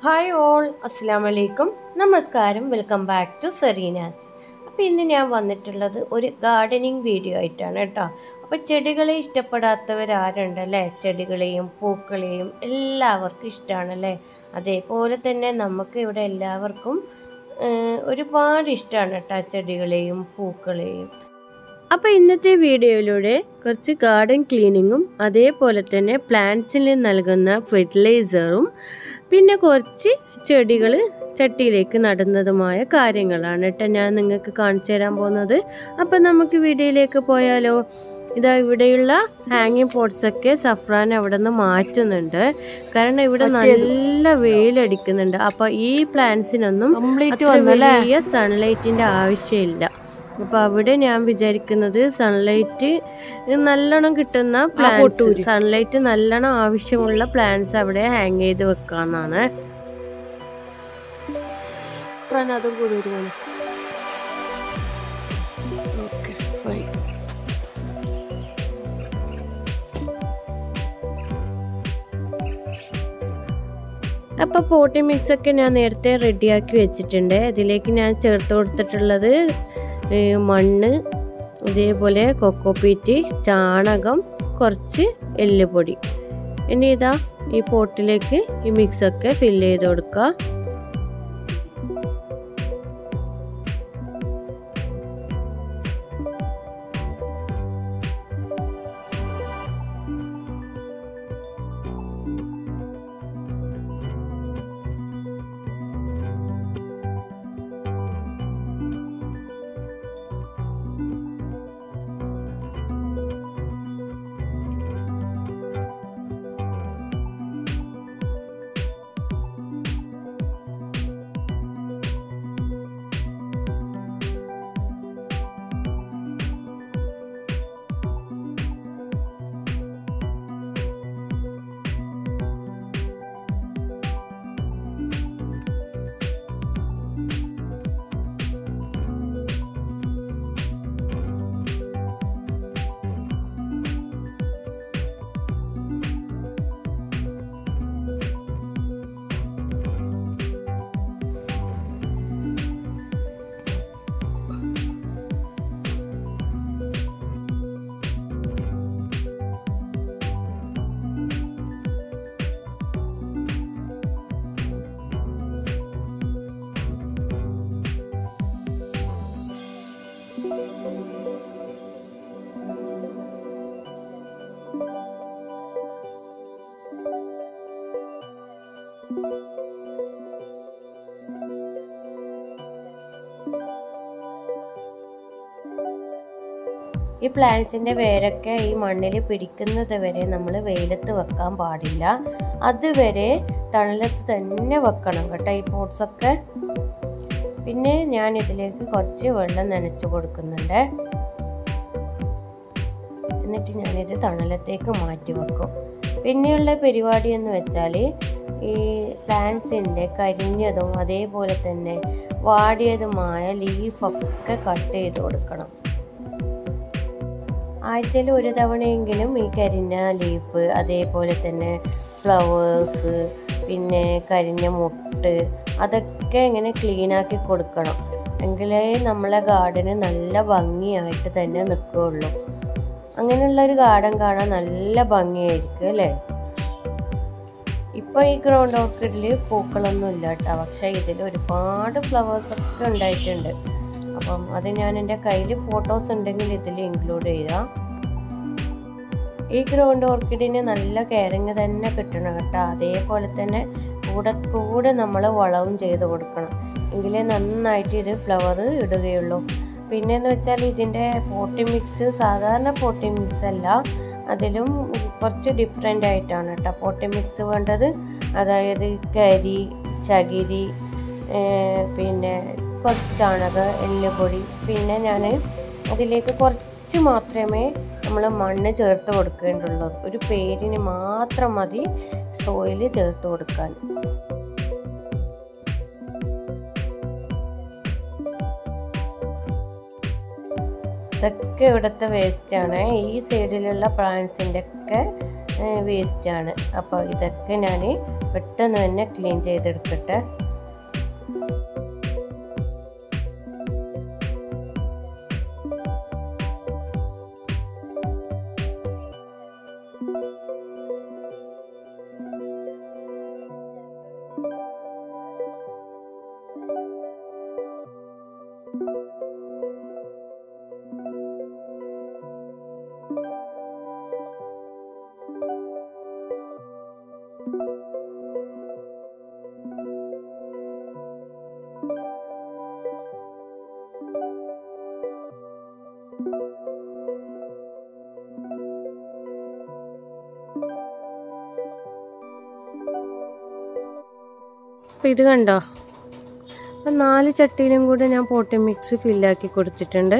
Hi all അസ്സാം വലൈക്കും നമസ്കാരം വെൽക്കം ബാക്ക് ടു സെറീനാസ് അപ്പോൾ ഇന്ന് ഞാൻ വന്നിട്ടുള്ളത് ഒരു ഗാർഡനിങ് വീഡിയോ ആയിട്ടാണ് കേട്ടോ അപ്പോൾ ചെടികളെ ഇഷ്ടപ്പെടാത്തവരാരുണ്ടല്ലേ ചെടികളെയും പൂക്കളെയും എല്ലാവർക്കും ഇഷ്ടമാണല്ലേ അതേപോലെ തന്നെ നമുക്ക് ഇവിടെ എല്ലാവർക്കും ഏഹ്, ഒരുപാട് ഇഷ്ടമാണ് കേട്ടോ ചെടികളെയും പൂക്കളെയും അപ്പോൾ ഇന്നത്തെ വീഡിയോയിലൂടെ കുറച്ച് ഗാർഡൻ ക്ലീനിങ്ങും അതേപോലെ തന്നെ പ്ലാന്റ്സിന് നൽകുന്ന ഫെർട്ടിലൈസറും പിന്നെ കുറച്ച് ചെടികൾ ചട്ടിയിലേക്ക് നടുന്നതുമായ കാര്യങ്ങളാണ് കേട്ടോ ഞാൻ നിങ്ങൾക്ക് കാണിച്ചു തരാൻ പോകുന്നത് അപ്പം നമുക്ക് വീഡിയോയിലേക്ക് പോയാലോ ഇതാ ഇവിടെയുള്ള ഹാങ്ങിങ് പോട്ട്സ് ഒക്കെ സഫ്രാൻ അവിടെ നിന്ന് മാറ്റുന്നുണ്ട് കാരണം ഇവിടെ നല്ല വെയിലടിക്കുന്നുണ്ട് അപ്പോൾ ഈ പ്ലാന്റ്സിനൊന്നും കംപ്ലീറ്റ് അത്ര വന്നല്ലേ വലിയ സൺലൈറ്റിന്റെ ആവശ്യമില്ല അപ്പൊ അവിടെ ഞാൻ വിചാരിക്കുന്നത് സൺലൈറ്റ് നല്ലോണം കിട്ടുന്ന പ്ലാന്റ്സ് പൊട്ടൂര്. സൺലൈറ്റ് നല്ലോണം ആവശ്യമുള്ള പ്ലാന്റ്സ് അവിടെ ഹാങ് ചെയ്ത് വെക്കാന്നാണ് അതും കൂടി വരുവാണ് ഓക്കെ ഫൈൻ അപ്പോൾ പോട്ടി മിക്സ് ഒക്കെ ഞാൻ നേരത്തെ റെഡിയാക്കി വെച്ചിട്ടുണ്ട് ഇതിലേക്ക് ഞാൻ ചേർത്ത് കൊടുത്തിട്ടുള്ളത് ഏ, മണ്ണ് ഇതേപോലെ കൊക്കോപ്പീറ്റ് ചാണകം കുറച്ച് എല്ലുപൊടി ഇനി ഇതാ ഈ പോട്ടിലേക്ക് ഈ മിക്സ് ഒക്കെ ഫില്ല് ചെയ്ത് കൊടുക്കുക ഈ പ്ലാന്റ്സിൻ്റെ വേരൊക്കെ ഈ മണ്ണിൽ പിടിക്കുന്നത് വരെ നമ്മൾ വെയിലത്ത് വെക്കാൻ പാടില്ല അതുവരെ തണലത്ത് തന്നെ വെക്കണം കേട്ടോ ഈ പോട്ട്സൊക്കെ പിന്നെ ഞാൻ ഇതിലേക്ക് കുറച്ച് വെള്ളം നനച്ച് കൊടുക്കുന്നുണ്ട് എന്നിട്ട് ഞാനിത് തണലത്തേക്ക് മാറ്റി വെക്കും പിന്നെയുള്ള പരിപാടി എന്ന് വെച്ചാൽ ഈ പ്ലാന്റ്സിൻ്റെ കരിഞ്ഞതും അതേപോലെ തന്നെ വാടിയതുമായ ലീഫൊക്കെ കട്ട് ചെയ്ത് കൊടുക്കണം ആഴ്ചയിൽ ഒരു തവണയെങ്കിലും ഈ കരിഞ്ഞ ലീഫ് അതേപോലെ തന്നെ ഫ്ലവേഴ്സ് പിന്നെ കരിഞ്ഞ മുട്ട് അതൊക്കെ ഇങ്ങനെ ക്ലീൻ ആക്കി കൊടുക്കണം എങ്കിലേ നമ്മളെ ഗാർഡന് നല്ല ഭംഗിയായിട്ട് തന്നെ നിൽക്കുകയുള്ളൂ അങ്ങനെയുള്ള ഒരു ഗാർഡൻ കാണാൻ നല്ല ഭംഗിയായിരിക്കും അല്ലേ ഇപ്പോൾ ഈ ഗ്രൗണ്ട് ഓർക്കിഡിൽ പൂക്കളൊന്നും ഇല്ല കേട്ടോ പക്ഷേ ഇതിൽ ഒരുപാട് ഫ്ലവേഴ്സ് ഒക്കെ ഉണ്ടായിട്ടുണ്ട് അപ്പം അത് ഞാൻ എൻ്റെ കയ്യിൽ ഫോട്ടോസ് ഉണ്ടെങ്കിൽ ഇതിൽ ഇൻക്ലൂഡ് ചെയ്യാം ഈ ഗ്രൗണ്ട് ഓർക്കിഡിന് നല്ല കെയറിങ് തന്നെ കിട്ടണം കേട്ടോ അതേപോലെ തന്നെ കൂടെ കൂടെ നമ്മൾ വളവും ചെയ്ത് കൊടുക്കണം എങ്കിലേ നന്നായിട്ട് ഇത് ഫ്ലവർ ഇടുകയുള്ളൂ പിന്നെന്ന് വെച്ചാൽ ഇതിൻ്റെ പോട്ടി മിക്സ് സാധാരണ പോട്ടി മിക്സ് അല്ല അതിലും കുറച്ച് ഡിഫറെൻ്റ് ആയിട്ടാണ് കേട്ടോ പോട്ടി മിക്സ് വേണ്ടത് അതായത് കരി ചകിരി ഏർ പിന്നെ കുറച്ച് ചാണക എല്ലുപൊടി പിന്നെ ഞാൻ അതിലേക്ക് കുറച്ച് മാത്രമേ നമ്മൾ മണ്ണ് ചേർത്ത് കൊടുക്കേണ്ടുള്ളൂ ഒരു പേരിന് മാത്രം മതി സോയിൽ ചേർത്ത് കൊടുക്കാൻ ഇതൊക്കെ ഇവിടുത്തെ വേസ്റ്റാണ് ഈ സൈഡിലുള്ള പ്ലാന്റ്സിൻ്റെ ഒക്കെ വേസ്റ്റാണ് അപ്പോൾ ഇതൊക്കെ ഞാൻ പെട്ടെന്ന് തന്നെ ക്ലീൻ ചെയ്തെടുക്കട്ടെ അപ്പോൾ ഇത് കണ്ടോ അപ്പം നാല് ചട്ടിയിലും കൂടെ ഞാൻ പോട്ടി മിക്സ് ഫില്ലാക്കി കൊടുത്തിട്ടുണ്ട്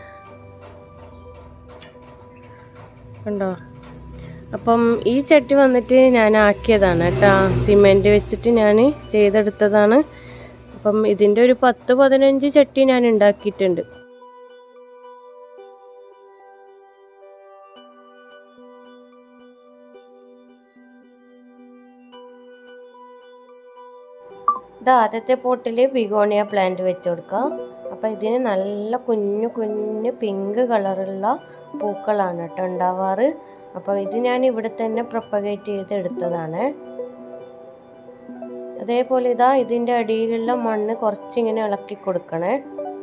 കണ്ടോ അപ്പം ഈ ചട്ടി വന്നിട്ട് ഞാൻ ആക്കിയതാണ് കേട്ടോ സിമെൻറ്റ് വെച്ചിട്ട് ഞാൻ ചെയ്തെടുത്തതാണ് അപ്പം ഇതിൻ്റെ ഒരു പത്ത് പതിനഞ്ച് ചട്ടി ഞാൻ ഉണ്ടാക്കിയിട്ടുണ്ട് ഇത് ആദ്യത്തെ പോട്ടിൽ ബിഗോണിയ പ്ലാന്റ് വെച്ച് കൊടുക്കാം അപ്പം ഇതിന് നല്ല കുഞ്ഞു കുഞ്ഞു പിങ്ക് കളറുള്ള പൂക്കളാണ് കേട്ടോ ഉണ്ടാവാറ് അപ്പോൾ ഇത് ഞാൻ ഇവിടെ തന്നെ പ്രൊപ്പഗേറ്റ് ചെയ്ത് എടുത്തതാണ് അതേപോലെ ഇതാ ഇതിൻ്റെ അടിയിലുള്ള മണ്ണ് കുറച്ചിങ്ങനെ ഇളക്കി കൊടുക്കണേ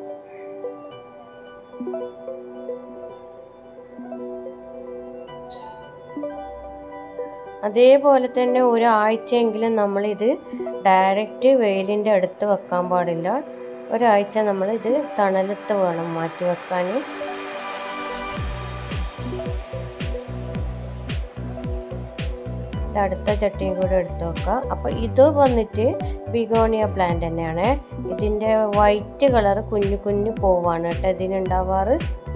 അതേപോലെ തന്നെ ഒരാഴ്ചയെങ്കിലും നമ്മളിത് ഡയറക്റ്റ് വെയിലിൻ്റെ അടുത്ത് വെക്കാൻ പാടില്ല ഒരാഴ്ച നമ്മൾ ഇത് തണലത്ത് വേണം മാറ്റി വെക്കാൻ ഇത് അടുത്ത ചട്ടിയും കൂടെ എടുത്ത് വെക്കാം അപ്പോൾ ഇത് വന്നിട്ട് ബിഗോണിയ പ്ലാന്റ് തന്നെയാണ് ഇതിൻ്റെ വൈറ്റ് കളർ കുഞ്ഞു കുഞ്ഞു പൂവാണ് കേട്ടോ ഇതിനുണ്ടാവാറ്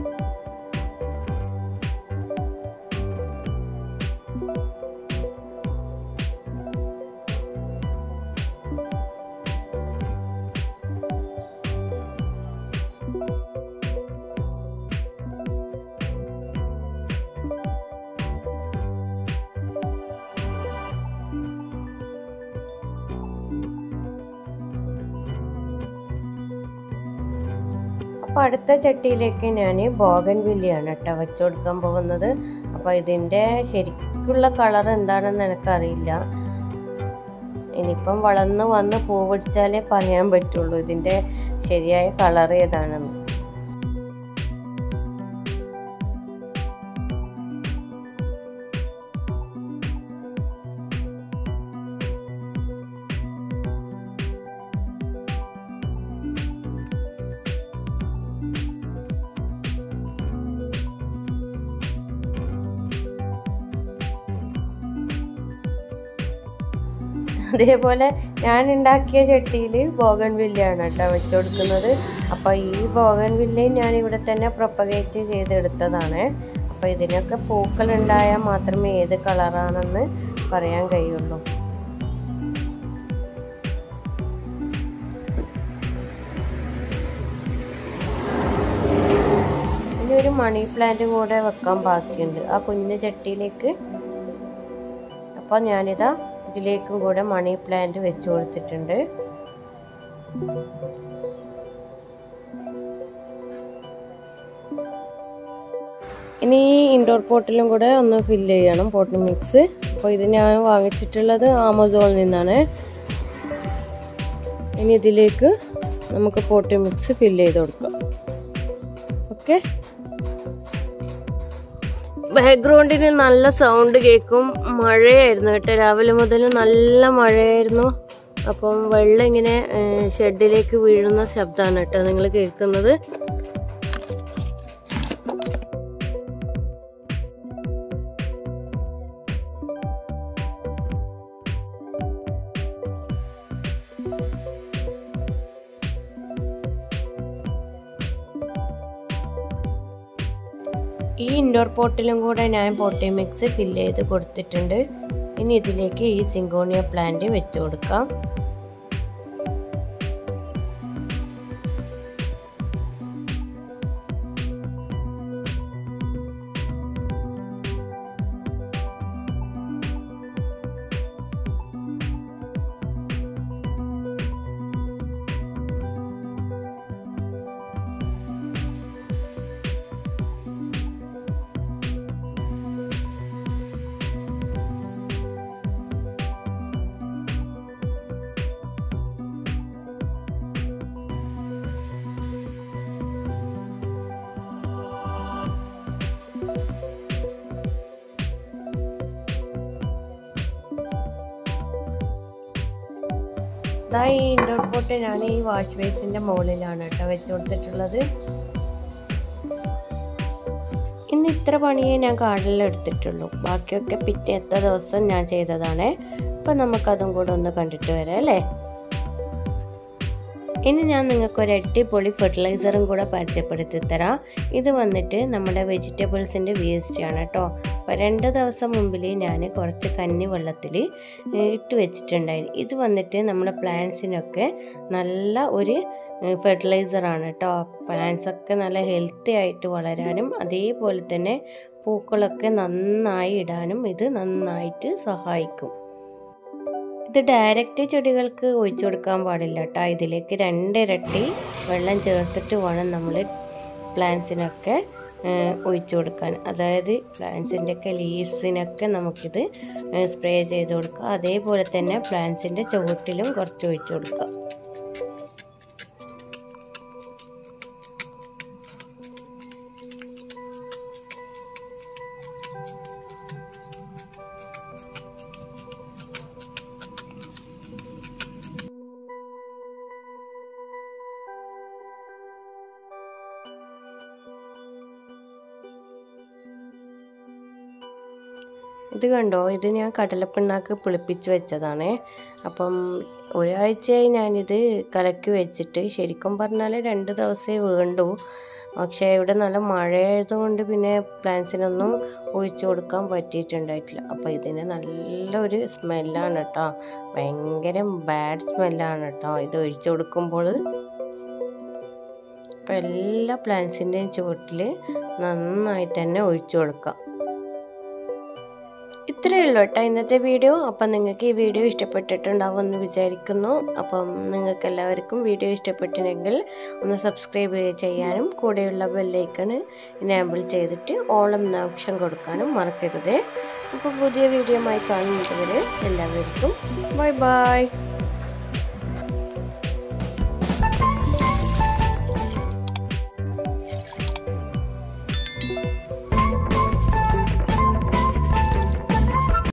അപ്പോൾ അടുത്ത ചട്ടിയിലേക്ക് ഞാൻ ബോഗൻ വില്ലിയാണ് കേട്ടോ വെച്ച് കൊടുക്കാൻ പോകുന്നത് അപ്പോൾ ഇതിൻ്റെ ശരിക്കുള്ള കളർ എന്താണെന്ന് എനിക്കറിയില്ല ഇനിയിപ്പം വളർന്ന് വന്ന് പൂ പിടിച്ചാലേ പറയാൻ പറ്റുള്ളൂ ഇതിൻ്റെ ശരിയായ കളർ ഏതാണെന്ന് അതേപോലെ ഞാൻ ഉണ്ടാക്കിയ ചട്ടിയിൽ ബോഗൻ വില്ലയാണ് കേട്ടോ വെച്ച് കൊടുക്കുന്നത് അപ്പോൾ ഈ ബോഗൻ വില്ലയും ഞാൻ ഇവിടെ തന്നെ പ്രൊപ്പഗേറ്റ് ചെയ്തെടുത്തതാണ് അപ്പോൾ ഇതിനൊക്കെ പൂക്കൾ ഉണ്ടായാൽ മാത്രമേ ഏത് കളറാണെന്ന് പറയാൻ കഴിയുള്ളൂ ഇനി ഒരു മണി പ്ലാന്റ് കൂടെ വെക്കാൻ ബാക്കിയുണ്ട് ആ കുഞ്ഞു ചട്ടിയിലേക്ക് അപ്പോൾ ഞാനിതാ ഇതിലേക്കും കൂടെ മണി പ്ലാന്റ് വെച്ച് കൊടുത്തിട്ടുണ്ട് ഇനി ഈ ഇൻഡോർ പോട്ടിലും കൂടെ ഒന്ന് ഫില്ല് ചെയ്യണം പോട്ട് മിക്സ് അപ്പോൾ ഇത് ഞാൻ വാങ്ങിച്ചിട്ടുള്ളത് ആമസോണിൽ നിന്നാണ് ഇനി ഇതിലേക്ക് നമുക്ക് പോട്ടി മിക്സ് ഫില്ല് ചെയ്ത് കൊടുക്കാം ഓക്കെ ബാക്ക്ഗ്രൗണ്ടിന് നല്ല സൗണ്ട് കേൾക്കും മഴയായിരുന്നു കേട്ടോ രാവിലെ മുതൽ നല്ല മഴയായിരുന്നു അപ്പം വെള്ളം ഇങ്ങനെ ഷെഡിലേക്ക് വീഴുന്ന ശബ്ദമാണ് കേട്ടോ നിങ്ങൾ കേൾക്കുന്നത് ഈ ഇൻഡോർ പോട്ടിലും കൂടെ ഞാൻ പോട്ടി മിക്സ് ഫില്ല് ചെയ്ത് കൊടുത്തിട്ടുണ്ട് ഇനി ഇതിലേക്ക് ഈ സിങ്കോണിയ പ്ലാന്റ് വെച്ച് കൊടുക്കാം ഇതാ ഈ ഇൻഡോർ പോട്ട് ഞാൻ ഈ വാഷ് ബേസിൻ്റെ മുകളിലാണ് കേട്ടോ വെച്ച് കൊടുത്തിട്ടുള്ളത് ഇന്ന് ഇത്ര പണിയേ ഞാൻ കാർഡിൽ എടുത്തിട്ടുള്ളൂ ബാക്കിയൊക്കെ പിറ്റേത്തെ ദിവസം ഞാൻ ചെയ്തതാണ് അപ്പം നമുക്കതും കൂടെ ഒന്ന് കണ്ടിട്ട് വരാം അല്ലേ ഇനി ഞാൻ നിങ്ങൾക്ക് ഒരു അടിപൊളി ഫെർട്ടിലൈസറും കൂടെ പരിചയപ്പെടുത്തി തരാം ഇത് വന്നിട്ട് നമ്മുടെ വെജിറ്റബിൾസിൻ്റെ വേസ്റ്റ് ആണ് കേട്ടോ അപ്പോൾ രണ്ട് ദിവസം മുമ്പിൽ ഞാൻ കുറച്ച് കന്നി വെള്ളത്തിൽ ഇട്ട് വെച്ചിട്ടുണ്ടായിരുന്നു ഇത് വന്നിട്ട് നമ്മുടെ പ്ലാന്റ്സിനൊക്കെ നല്ല ഒരു ഫെർട്ടിലൈസറാണ് കേട്ടോ പ്ലാന്റ്സ് ഒക്കെ നല്ല ഹെൽത്തി ആയിട്ട് വളരാനും അതേപോലെ തന്നെ പൂക്കളൊക്കെ നന്നായി ഇടാനും ഇത് നന്നായിട്ട് സഹായിക്കും ഇത് ഡയറക്റ്റ് ചെടികൾക്ക് ഒഴിച്ചു കൊടുക്കാൻ പാടില്ല കേട്ടോ ഇതിലേക്ക് രണ്ടിരട്ടി വെള്ളം ചേർത്തിട്ട് വേണം നമ്മൾ പ്ലാന്റ്സിനൊക്കെ ഒഴിച്ചു കൊടുക്കാൻ അതായത് പ്ലാന്റ്സിൻ്റെയൊക്കെ ലീവ്സിനൊക്കെ നമുക്കിത് സ്പ്രേ ചെയ്ത് കൊടുക്കുക അതേപോലെ തന്നെ പ്ലാന്റ്സിൻ്റെ ചുവട്ടിലും കുറച്ച് ഒഴിച്ചു കൊടുക്കുക ഇത് കണ്ടോ ഇത് ഞാൻ കടലപ്പിണ്ണാക്ക് പുളിപ്പിച്ച് വെച്ചതാണ് അപ്പം ഒരാഴ്ചയായി ഞാനിത് കലക്കി വെച്ചിട്ട് ശരിക്കും പറഞ്ഞാൽ രണ്ട് ദിവസമേ വേണ്ടു പക്ഷേ ഇവിടെ നല്ല മഴയായതുകൊണ്ട് പിന്നെ പ്ലാന്റ്സിനൊന്നും ഒഴിച്ചു കൊടുക്കാൻ പറ്റിയിട്ടുണ്ടായിട്ടില്ല അപ്പോൾ ഇതിന് നല്ലൊരു സ്മെല്ലാണ് കേട്ടോ ഭയങ്കര ബാഡ് സ്മെല്ലാണ് കേട്ടോ ഇത് ഒഴിച്ചു കൊടുക്കുമ്പോൾ അപ്പോൾ എല്ലാ പ്ലാന്റ്സിൻ്റെയും ചുവട്ടിൽ നന്നായി തന്നെ ഒഴിച്ചു കൊടുക്കാം ഇത്രയേ ഉള്ളൂ കേട്ടോ ഇന്നത്തെ വീഡിയോ അപ്പം നിങ്ങൾക്ക് ഈ വീഡിയോ ഇഷ്ടപ്പെട്ടിട്ടുണ്ടാവുമെന്ന് വിചാരിക്കുന്നു അപ്പം നിങ്ങൾക്ക് എല്ലാവർക്കും വീഡിയോ ഇഷ്ടപ്പെട്ടിട്ടുണ്ടെങ്കിൽ ഒന്ന് സബ്സ്ക്രൈബ് ചെയ്യാനും കൂടെയുള്ള ബെല്ലൈക്കൺ ഇനേബിൾ ചെയ്തിട്ട് ഓളം എന്ന ഓപ്ഷൻ കൊടുക്കാനും മറക്കരുത് അപ്പോൾ പുതിയ വീഡിയോ ആയി കാണുന്നത് വരെ എല്ലാവർക്കും ബൈ ബൈ